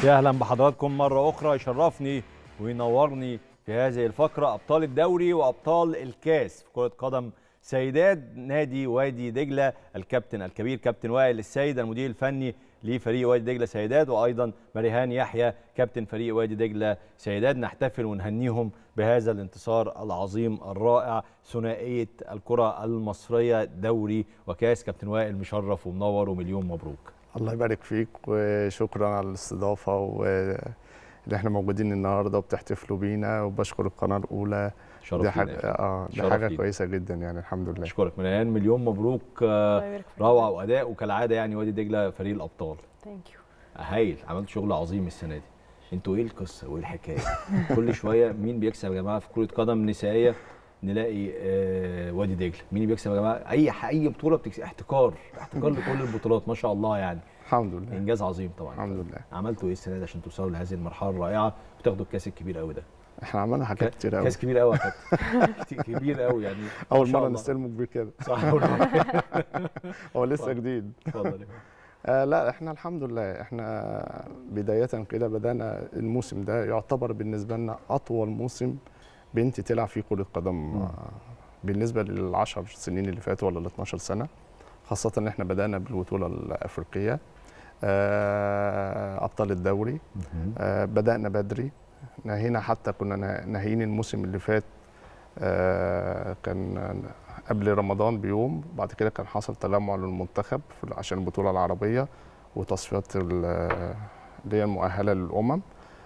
يا اهلا بحضراتكم مره اخرى يشرفني وينورني في هذه الفقره ابطال الدوري وابطال الكاس في كره قدم سيدات نادي وادي دجله الكابتن الكبير كابتن وائل السيد المدير الفني لفريق وادي دجله سيدات وايضا مريهان يحيى كابتن فريق وادي دجله سيدات نحتفل ونهنيهم بهذا الانتصار العظيم الرائع ثنائيه الكره المصريه دوري وكاس كابتن وائل مشرف ومنور ومليون مبروك الله يبارك فيك وشكرا على الاستضافه واللي احنا موجودين النهارده وبتحتفلوا بينا وبشكر القناه الاولى شرف دي لينا حاجه يا فندم. اه دي شرف حاجه لينا. كويسه جدا يعني الحمد لله اشكرك مريان مليون مبروك آه، الله يبارك فيك. روعه واداء وكالعاده يعني وادي دجله فريق الابطال ثانك يو هايل عملت شغل عظيم السنه دي انتوا ايه القصه وايه الحكايه كل شويه مين بيكسب يا جماعه في كره قدم نسائيه نلاقي آه وادي دجله مين بيكسب يا جماعه اي ح- اي بطوله بتكسب احتكار احتكار لكل البطولات ما شاء الله يعني الحمد لله انجاز عظيم طبعا الحمد لله عملتوا ايه السنه دي عشان توصلوا لهذه المرحله الرائعه وتاخدوا الكاس الكبير قوي ده احنا عملنا حاجات كتير قوي كاس كبير قوي يا كابتن كتير- كبير قوي يعني ما اول شاء مره الله. نستلمه كبير كده صح أول مرة. هو لسه اتفضل. جديد اتفضل يا فندم. آه لا احنا الحمد لله احنا بدايه كده بدانا الموسم ده يعتبر بالنسبه لنا اطول موسم بنت تلعب فيه كره قدم مم. آه بالنسبه للعشر سنين اللي فاتوا ولا ال 12 سنه خاصه ان احنا بدانا بالبطوله الافريقيه آه ابطال الدوري آه بدانا بدري نهينا حتى كنا نه- ناهيين الموسم اللي فات آه كان قبل رمضان بيوم بعد كده كان حصل تلمع للمنتخب في- عشان البطوله العربيه وتصفيات ال- اللي هي المؤهله للامم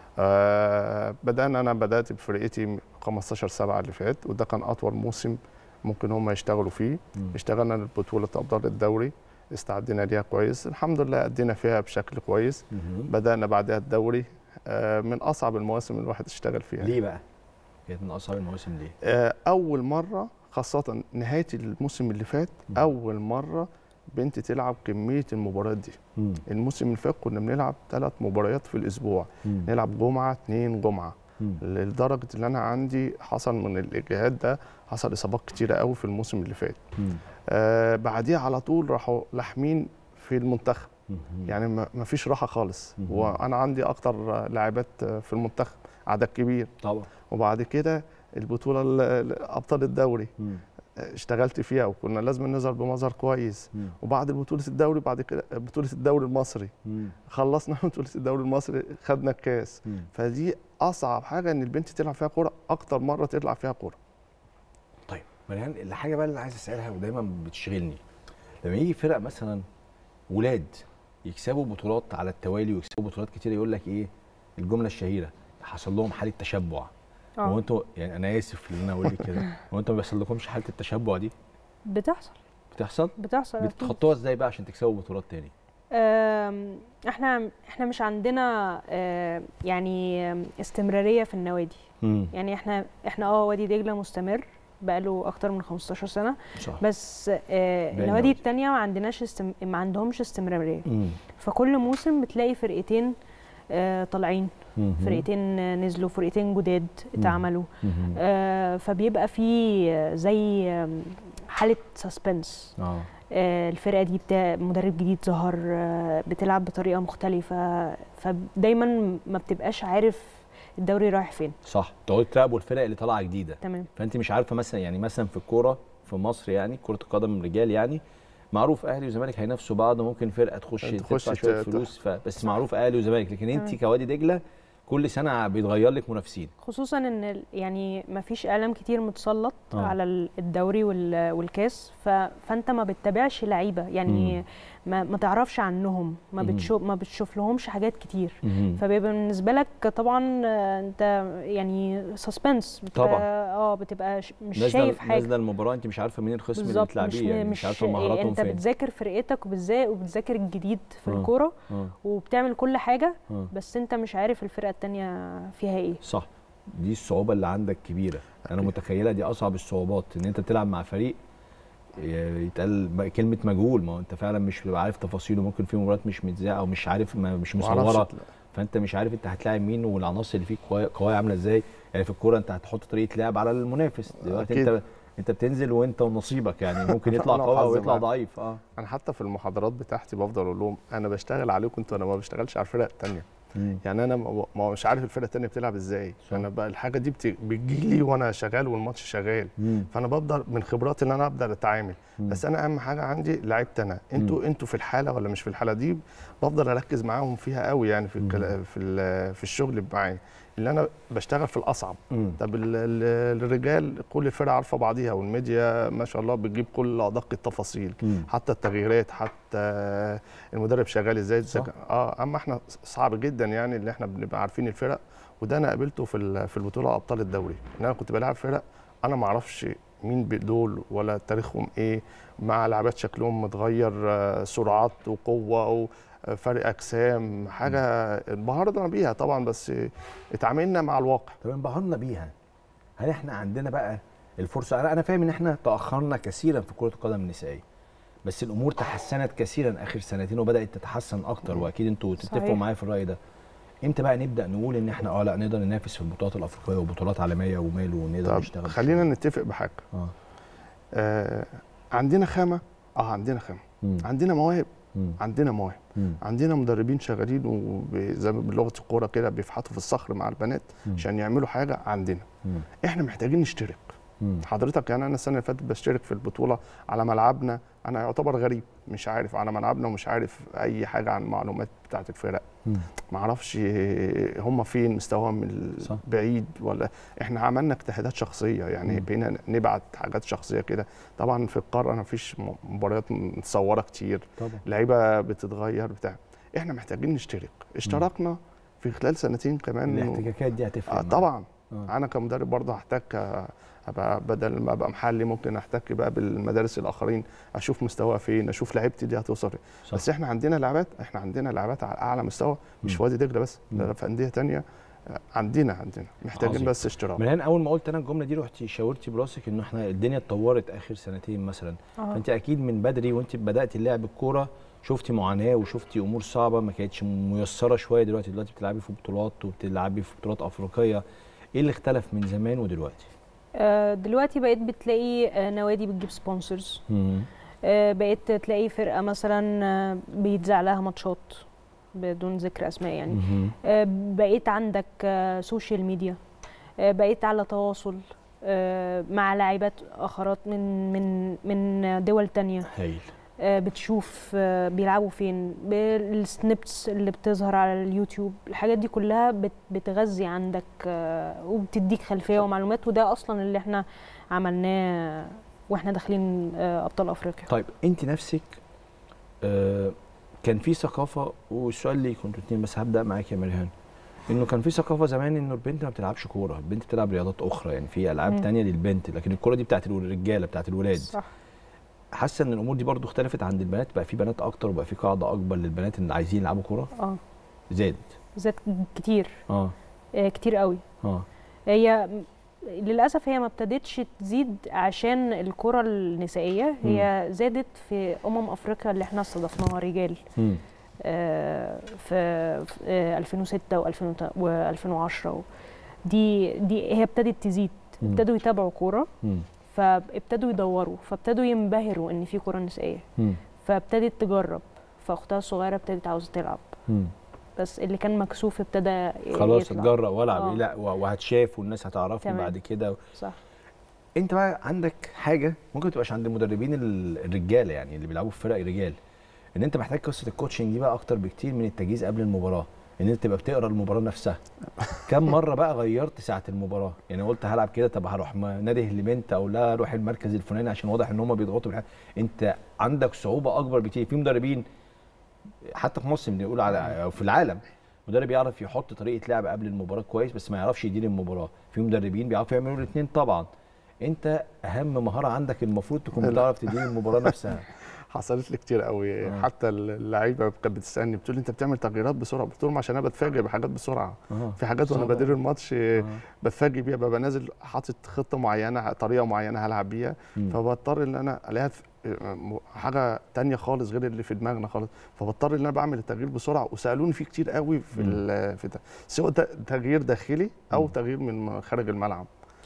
آه بدانا انا بدات بفرقتي 15 7 اللي فات وده كان اطول موسم ممكن هم يشتغلوا فيه مم. اشتغلنا بطوله ابطال الدوري استعدينا ليها كويس الحمد لله ادينا فيها بشكل كويس مهم. بدانا بعدها الدوري آه، من اصعب المواسم اللي الواحد اشتغل فيها ليه بقى؟ كانت من اصعب المواسم ليه؟ آه، اول مره خاصه نهايه الموسم اللي فات مم. اول مره بنت تلعب كميه المباريات دي مم. الموسم اللي فات كنا بنلعب ثلاث مباريات في الاسبوع مم. نلعب جمعه اثنين جمعه مم. لدرجه ان انا عندي حصل من الاجهاد ده حصل اصابات كتيره قوي في الموسم اللي فات مم. آه بعديها على طول راحوا لاحمين في المنتخب مم. يعني ما ما فيش راحه خالص مهم. وانا عندي اكتر لاعبات في المنتخب عدد كبير طبعا وبعد كده البطوله ال- ال- ابطال الدوري مم. اشتغلت فيها وكنا لازم نظهر بمظهر كويس مم. وبعد بطوله الدوري بعد كده بطوله الدوري المصري مم. خلصنا بطوله الدوري المصري خدنا الكاس مم. فدي اصعب حاجه ان البنت تلعب فيها كوره اكتر مره تلعب فيها كوره طيب مريان الحاجه بقى اللي عايز اسالها ودايما بتشغلني لما يجي فرق مثلا ولاد يكسبوا بطولات على التوالي ويكسبوا بطولات كتير يقول لك ايه الجمله الشهيره حصل لهم حاله تشبع هو اه انتوا يعني انا اسف ان انا اقول لك كده هو انتوا ما بيحصل لكمش حاله التشبع دي بتحصل بتحصل بتحصل أكيد. بتتخطوها ازاي بقى عشان تكسبوا بطولات تاني آم، احنا احنا مش عندنا آه، يعني آم، استمراريه في النوادي امم يعني احنا احنا اه وادي دجله مستمر بقاله اكتر من 15 سنه صح بس آه، باين النوادي أوي. التانية ما عندناش استم... ما عندهمش استمراريه امم فكل موسم بتلاقي فرقتين آه، طالعين فرقتين آه، نزلوا فرقتين جداد اتعملوا مهم. آه، فبيبقى في آه، زي آم، حاله سسبنس اه الفرقه دي بتاع مدرب جديد ظهر آه، بتلعب بطريقه مختلفه فدايما ما بتبقاش عارف الدوري رايح فين صح تقعدوا تراقبوا الفرق اللي طالعه جديده تمام فانت مش عارفه مثلا يعني مثلا في الكوره في مصر يعني كره القدم رجال يعني معروف اهلي وزمالك هينافسوا بعض ممكن فرقه تخش تخش تدفع شويه ت- فلوس ف... بس معروف اهلي وزمالك لكن انت تمام. كوادي دجله كل سنه بيتغير لك منافسين خصوصا ان ال- يعني ما فيش اعلام كتير متسلط آه. على ال- الدوري وال- والكاس ف... فانت ما بتتابعش لعيبه يعني مم. ما, ما تعرفش عنهم ما مم. بتشوف ما بتشوف لهمش حاجات كتير فبيبقى بالنسبه لك طبعا آه، انت يعني سسبنس طبعاً. اه بتبقى ش- مش نازله شايف حاجه نازله المباراه انت مش عارفه مين الخصم اللي بالظبط مش بتلعبيه يعني مش, عارفه إيه، مهاراتهم انت فين بتذاكر فرقتك وبتذا- وبتذاكر الجديد في آه. الكوره آه. وبتعمل كل حاجه آه. بس انت مش عارف الفرقه التانية فيها ايه صح دي الصعوبه اللي عندك كبيره انا متخيله دي اصعب الصعوبات ان انت بتلعب مع فريق يتقال ب- كلمه مجهول ما هو انت فعلا مش بتبقى عارف تفاصيله ممكن في مباريات مش متذاعه او مش عارف ما مش معرفش مصوره تلا- فانت مش عارف انت هتلاعب مين والعناصر اللي فيك قويه قوية عامله ازاي يعني في الكوره انت هتحط طريقه لعب على المنافس دلوقتي أكيد. انت انت بتنزل وانت ونصيبك يعني ممكن يطلع أنا قوي او وحظي يطلع بقى. ضعيف اه انا حتى في المحاضرات بتاعتي بفضل اقول لهم انا بشتغل عليكم انتوا انا ما بشتغلش على الفرق الثانيه مم. يعني انا ما ما- مش عارف الفرقه الثانيه بتلعب ازاي صح. فانا بقى الحاجه دي بت- بتجيلي وانا شغال والماتش شغال مم. فانا بقدر من خبراتي ان انا ابدا اتعامل مم. بس انا اهم حاجه عندي لعيبتي انا انتوا انتوا في الحاله ولا مش في الحاله دي بفضل اركز معاهم فيها قوي يعني في الكلا- في ال- في الشغل معايا اللي انا بشتغل في الاصعب مم. طب ال- ال- الرجال كل الفرقه عارفه بعضيها والميديا ما شاء الله بتجيب كل ادق التفاصيل مم. حتى التغييرات حتى المدرب شغال ازاي صح. اه اما احنا صعب جدا يعني اللي احنا بنبقى عارفين الفرق وده انا قابلته في ال- في البطوله ابطال الدوري ان انا كنت بلعب فرق انا ما اعرفش مين دول ولا تاريخهم ايه مع لعبات شكلهم متغير آه، سرعات وقوه وفرق اجسام حاجه انبهرنا بيها طبعا بس اتعاملنا مع الواقع طب انبهرنا بيها هل احنا عندنا بقى الفرصه انا انا فاهم ان احنا تاخرنا كثيرا في كره القدم النسائيه بس الامور تحسنت كثيرا اخر سنتين وبدات تتحسن اكتر واكيد انتوا تتفقوا صحيح. معايا في الراي ده امتى بقى نبدا نقول ان احنا اه لا نقدر ننافس في البطولات الافريقيه وبطولات عالميه وماله ونقدر طب نشتغل خلينا نتفق بحاجه اه آه عندنا خامه اه عندنا خامه مم. عندنا مواهب مم. عندنا مواهب مم. عندنا مدربين شغالين وزي ما بلغه الكوره كده بيفحطوا في الصخر مع البنات مم. عشان يعملوا حاجه عندنا مم. احنا محتاجين نشترك مم. حضرتك يعني انا السنه اللي فاتت بشترك في البطوله على ملعبنا انا يعتبر غريب مش عارف على ملعبنا ومش عارف اي حاجه عن المعلومات بتاعه الفرق مم. ما اعرفش هم فين مستواهم ال- صح. بعيد ولا احنا عملنا اجتهادات شخصيه يعني مم. بقينا نبعت حاجات شخصيه كده طبعا في القاره ما فيش مباريات متصوره كتير طبعا لعيبه بتتغير بتاع احنا محتاجين نشترك اشتركنا في خلال سنتين كمان الاحتكاكات دي هتفرق آه معانا. طبعا آه. انا كمدرب برضه هحتك آه، ابقى بدل ما ابقى محلي ممكن احتك بقى بالمدارس الاخرين اشوف مستواها فين اشوف لعيبتي دي هتوصل فين صح. بس احنا عندنا لعبات احنا عندنا لعبات على اعلى مستوى مش مم. في وادي دجله بس مم. لا في انديه تانية آه، عندنا عندنا محتاجين عظيم. بس اشتراك من هنا اول ما قلت انا الجمله دي رحتي شاورتي براسك انه احنا الدنيا اتطورت اخر سنتين مثلا آه. فانت اكيد من بدري وانت بداتي لعب الكوره شفتي معاناه وشفتي امور صعبه ما كانتش ميسره شويه دلوقتي دلوقتي بتلعبي في بطولات وبتلعبي في بطولات افريقيه ايه اللي اختلف من زمان ودلوقتي آه، دلوقتي بقيت بتلاقي آه، نوادي بتجيب سبونسرز بقيت تلاقي فرقه مثلا آه، بيتذاع لها ماتشات بدون ذكر اسماء يعني مهم. آه، بقيت عندك آه، سوشيال ميديا آه، بقيت على تواصل آه، مع لاعبات اخرات من من من دول تانية هايل آه، بتشوف آه، بيلعبوا فين بالسنيبس اللي بتظهر على اليوتيوب الحاجات دي كلها بت- بتغذي عندك آه، وبتديك خلفيه ومعلومات وده اصلا اللي احنا عملناه واحنا داخلين آه، ابطال افريقيا طيب انت نفسك آه كان في ثقافه والسؤال ليك انتوا اتنين بس هبدا معاك يا مريهان انه كان في ثقافه زمان انه البنت ما بتلعبش كوره البنت بتلعب رياضات اخرى يعني في العاب مم. تانية للبنت لكن الكوره دي بتاعت الرجاله بتاعت الولاد صح حاسه ان الامور دي برضو اختلفت عند البنات بقى في بنات اكتر وبقى في قاعده اكبر للبنات اللي عايزين يلعبوا كوره اه زادت زاد كتير اه آه، كتير قوي اه هي للاسف هي ما ابتدتش تزيد عشان الكره النسائيه هي زادت في امم افريقيا اللي احنا استضفناها رجال مم. آه، في في، آه، 2006 و2010 دي دي هي ابتدت تزيد مم. ابتدوا يتابعوا كوره مم. فابتدوا يدوروا فابتدوا ينبهروا ان في كوره نسائيه مم. فابتدت تجرب فاختها الصغيره ابتدت عاوزه تلعب مم. بس اللي كان مكسوف ابتدى خلاص يطلع. اتجرأ والعب آه. لا و- وهتشاف والناس هتعرفني تمام. بعد كده صح انت بقى عندك حاجه ممكن تبقاش عند المدربين ال- الرجاله يعني اللي بيلعبوا في فرق رجال ان انت محتاج قصه الكوتشنج دي بقى اكتر بكتير من التجهيز قبل المباراه ان انت تبقى بتقرا المباراه نفسها كم مره بقى غيرت ساعه المباراه يعني قلت هلعب كده طب هروح ما- نادي لبنت او لا اروح المركز الفلاني عشان واضح ان هم بيضغطوا بالحاجة. انت عندك صعوبه اكبر بكتير في مدربين حتى في مصر بنقول على أو في العالم مدرب يعرف يحط طريقه لعب قبل المباراه كويس بس ما يعرفش يدير المباراه في مدربين بيعرفوا يعملوا الاثنين طبعا انت اهم مهاره عندك المفروض تكون لا. بتعرف تدير المباراه نفسها حصلت لي كتير قوي آه. حتى اللعيبه كانت بتسالني بتقول لي انت بتعمل تغييرات بسرعه قلت لهم عشان انا بتفاجئ بحاجات بسرعه آه. في حاجات وانا صعبة. بدير الماتش آه. بتفاجئ بيها ببقى نازل حاطط خطه معينه طريقه معينه هلعب بيها مم. فبضطر ان انا الاقيها في- م- حاجه تانية خالص غير اللي في دماغنا خالص فبضطر ان انا بعمل التغيير بسرعه وسالوني فيه كتير قوي في مم. ال- في ده سواء ده تغيير داخلي او مم. تغيير من خارج الملعب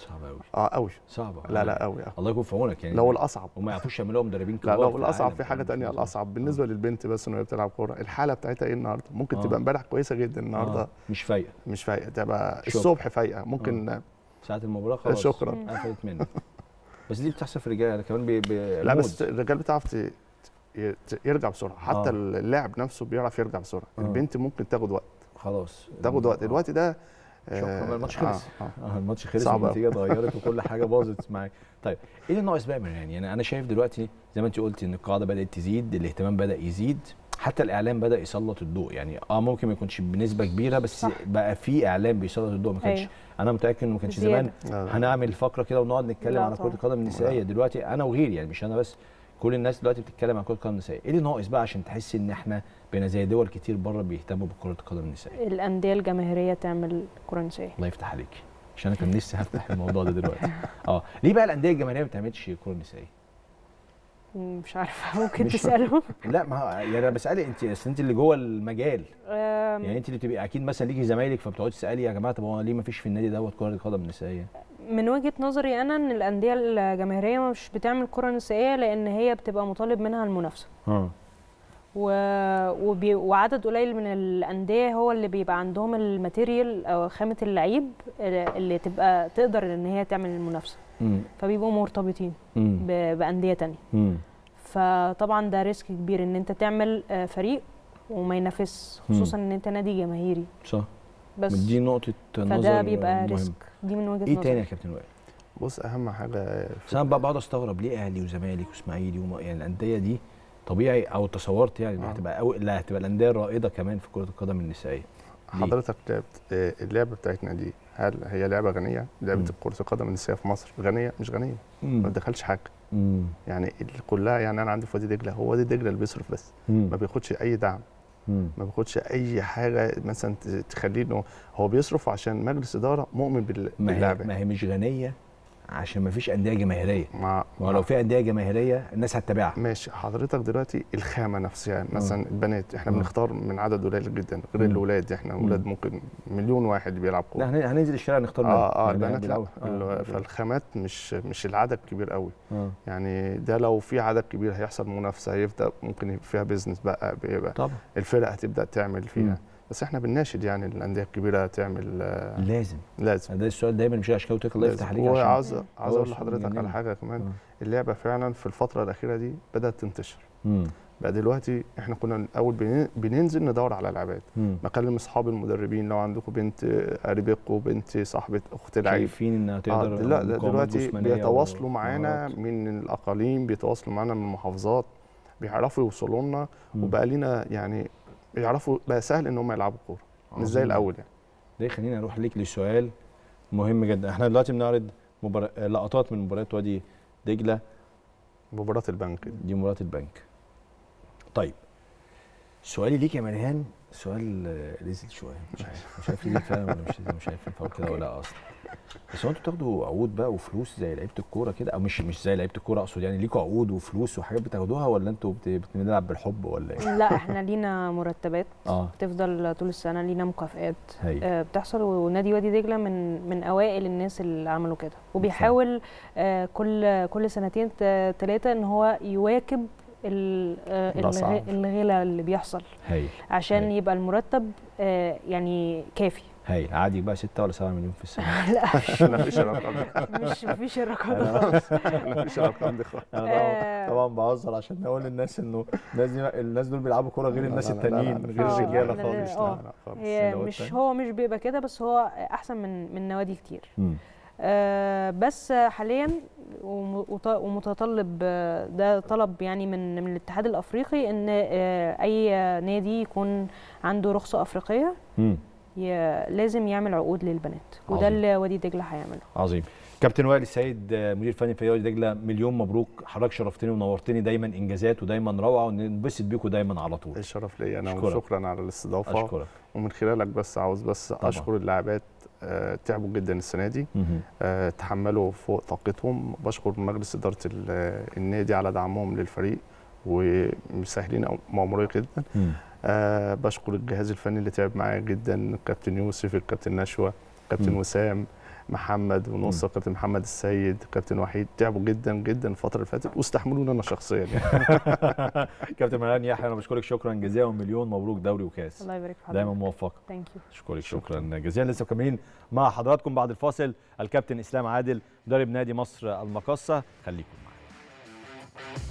صعب قوي اه قوي صعبه لا لا قوي آه. الله يكون في عونك يعني لو الاصعب وما يعرفوش يعملوها مدربين لا كبار لو في الاصعب العالم في حاجه كمان، تانية مش الاصعب بالنسبه للبنت بس ان هي بتلعب كوره الحاله بتاعتها ايه النهارده ممكن آه. تبقى امبارح كويسه جدا النهارده آه. مش فايقه مش فايقه تبقى شكرا. الصبح فايقه ممكن ساعه المباراه خلاص شكرا. قفلت منك بس دي بتحصل في الرجاله كمان بي... بي... لا المود. بس الرجال بتعرف ت- ي- ت- يرجع بسرعه حتى آه. اللاعب نفسه بيعرف يرجع بسرعه آه. البنت ممكن تاخد وقت خلاص تاخد وقت آه. الوقت ده شكرا بقى الماتش خلص آه. آه. اه الماتش خلص صعب أوي. والنتيجه اتغيرت وكل حاجه باظت معاك طيب ايه اللي ناقص بقى من يعني انا انا شايف دلوقتي زي ما انت قلتي ان القاعده بدات تزيد الاهتمام بدا يزيد حتى الاعلام بدا يسلط الضوء يعني اه ممكن ما يكونش بنسبه كبيره بس صح. بقى في اعلام بيسلط الضوء ما كانش أيوة. انا متاكد انه ما كانش بزيادة. زمان لا، لا. هنعمل فقره كده ونقعد نتكلم لا على كره طبعا. القدم النسائيه لا. دلوقتي انا وغيري يعني مش انا بس كل الناس دلوقتي بتتكلم عن كره القدم النسائيه ايه اللي ناقص بقى عشان تحسي ان احنا بقينا زي دول كتير بره بيهتموا بكره القدم النسائيه الانديه الجماهيريه تعمل كره نسائيه الله يفتح عليكي عشان انا كان نفسي هفتح الموضوع ده دلوقتي اه ليه بقى الانديه الجماهيريه ما بتعملش كره نسائيه مش عارفه ممكن مش- تساله لا ما هو يعني انا بسالك انت اصل انت اللي جوه المجال أم، يعني انت اللي بتبقي اكيد مثلا ليكي زمايلك فبتقعدي تسالي يا جماعه طب هو ليه ما فيش في النادي دوت كره قدم نسائيه من وجهه نظري انا ان الانديه الجماهيريه مش بتعمل كره نسائيه لان هي بتبقى مطالب منها المنافسه اه و... وبي... وعدد قليل من الانديه هو اللي بيبقى عندهم الماتيريال او خامه اللعيب اللي تبقى تقدر ان هي تعمل المنافسه امم فبيبقوا مرتبطين امم ب... بانديه تانية امم فطبعا ده ريسك كبير ان انت تعمل آه، فريق وما ينافس مم. خصوصا ان انت نادي جماهيري صح بس دي نقطه نظر فده بيبقى مهمة. ريسك دي من وجهه ايه تاني يا نظري كابتن وائل بص اهم حاجه بس انا بقى بقعد استغرب ليه اهلي وزمالك واسماعيلي وما يعني الانديه دي طبيعي او تصورت يعني انها آه. هتبقى أو لا هتبقى الانديه الرائده كمان في كره القدم النسائيه ليه؟ حضرتك لعبت آه، اللعبه بتاعتنا دي هل هي لعبه غنيه؟ لعبه مم. كره القدم النسائيه في مصر غنيه؟ مش غنيه ما امم بتدخلش حاجه امم يعني ال- كلها يعني انا عندي في وادي دجله هو وادي دجله اللي بيصرف بس ما بياخدش اي دعم امم ما بياخدش اي حاجه مثلا ت- تخليه انه هو بيصرف عشان مجلس اداره مؤمن بال- ما هي باللعبه ما هي مش غنيه عشان ما فيش انديه جماهيريه مع ما هو لو في انديه جماهيريه الناس هتتابعها ماشي حضرتك دلوقتي الخامه نفسها مثلا البنات احنا آه. بنختار من عدد قليل جدا غير مم. الاولاد احنا مم. الاولاد ممكن مليون واحد بيلعب لا كوره هن- هننزل الشارع نختار منهم. اه اه يعني البنات لا بيلعبوا. ال- آه. فالخامات مش مش العدد كبير قوي آه. يعني ده لو في عدد كبير هيحصل منافسه هيبدا ممكن يبقى فيها بيزنس بقى بيبقى طبعا الفرق هتبدا تعمل مم. فيها بس احنا بنناشد يعني الانديه الكبيره تعمل آه لازم لازم ده السؤال دايما مش عشان كده الله يفتح عليك عشان وعاوز عاوز هو اقول عشان لحضرتك يجنني. على حاجه كمان آه. اللعبه فعلا في الفتره الاخيره دي بدات تنتشر مم. بقى دلوقتي احنا كنا الاول بن- بننزل ندور على لعبات مم. بكلم اصحاب المدربين لو عندكم بنت قريبتكم بنت صاحبه اخت لعيب شايفين انها آه تقدر لا ده مقاومات دلوقتي جسمانية بيتواصلوا معانا ومهارات. من الاقاليم بيتواصلوا معانا من المحافظات بيعرفوا يوصلوا لنا مم. وبقى لنا يعني يعرفوا بقى سهل ان هم يلعبوا كوره مش زي عظيم. الاول يعني ده يخليني اروح ليك لسؤال مهم جدا احنا دلوقتي بنعرض مبار... لقطات من مباريات وادي دجله مباراه البنك دي. دي مباراه البنك طيب سؤالي ليك يا مريان سؤال آه، لذيذ شويه مش عارف مش عارف ليه فعلا ولا مش لذيذ، مش عارف ينفع كده ولا لا اصلا بس هو انتوا بتاخدوا عقود بقى وفلوس زي لعيبه الكوره كده او مش مش زي لعيبه الكوره اقصد يعني ليكوا عقود وفلوس وحاجات بتاخدوها ولا انتوا بت- بت- بنلعب بالحب ولا ايه؟ لا احنا لينا مرتبات اه بتفضل طول السنه لينا مكافآت هي آه، بتحصل ونادي وادي دجله من من اوائل الناس اللي عملوا كده وبيحاول آه، كل كل سنتين ثلاثه ان هو يواكب ال- آه، الأسعار. الغ- الغلا اللي بيحصل هي عشان أيوة. يبقى المرتب آه، يعني كافي هي عادي بقى 6 ولا 7 مليون في السنه لا مش لا مفيش الارقام دي مش مفيش الرقم ده خالص مفيش الارقام دي خالص انا آه. طبعا طبعا بهزر عشان اقول للناس انه الناس دي الناس دول بيلعبوا كوره غير الناس لا، لا، لا، لا، التانيين لا، غير آه، الرجاله إحنا خالص لا، لا آه. لا خالص هي اللي هو مش التاني. هو مش بيبقى كده بس هو احسن من من نوادي كتير مم. آه، بس حاليا وم- وط- ومتطلب آه، ده طلب يعني من من الاتحاد الافريقي ان آه، اي نادي يكون عنده رخصه افريقيه مم. ي- لازم يعمل عقود للبنات وده عظيم. اللي وادي دجله هيعمله عظيم كابتن وائل السيد آه، مدير فني في وادي دجله مليون مبروك حضرتك شرفتني ونورتني دايما انجازات ودايما روعه وننبسط بيكم دايما على طول الشرف ليا انا أشكرك. وشكرا على الاستضافه اشكرك ومن خلالك بس عاوز بس طبعا. اشكر اللاعبات آه، تعبوا جدا السنه دي مهم. آه، تحملوا فوق طاقتهم بشكر مجلس اداره ال- النادي على دعمهم للفريق ومسهلين مأمورية جدا مم. آه بشكر الجهاز الفني اللي تعب معايا جدا الكابتن يوسف الكابتن نشوى الكابتن مم. وسام محمد ونص كابتن محمد السيد كابتن وحيد تعبوا جدا جدا الفتره اللي فاتت واستحملوني انا شخصيا يعني كابتن مروان يحيى انا بشكرك شكرا جزيلا ومليون مبروك دوري وكاس الله يبارك في حضرتك دايما موفق ثانك يو اشكرك شكرا جزيلا لسه مكملين مع حضراتكم بعد الفاصل الكابتن اسلام عادل مدرب نادي مصر المقاصه خليكم معانا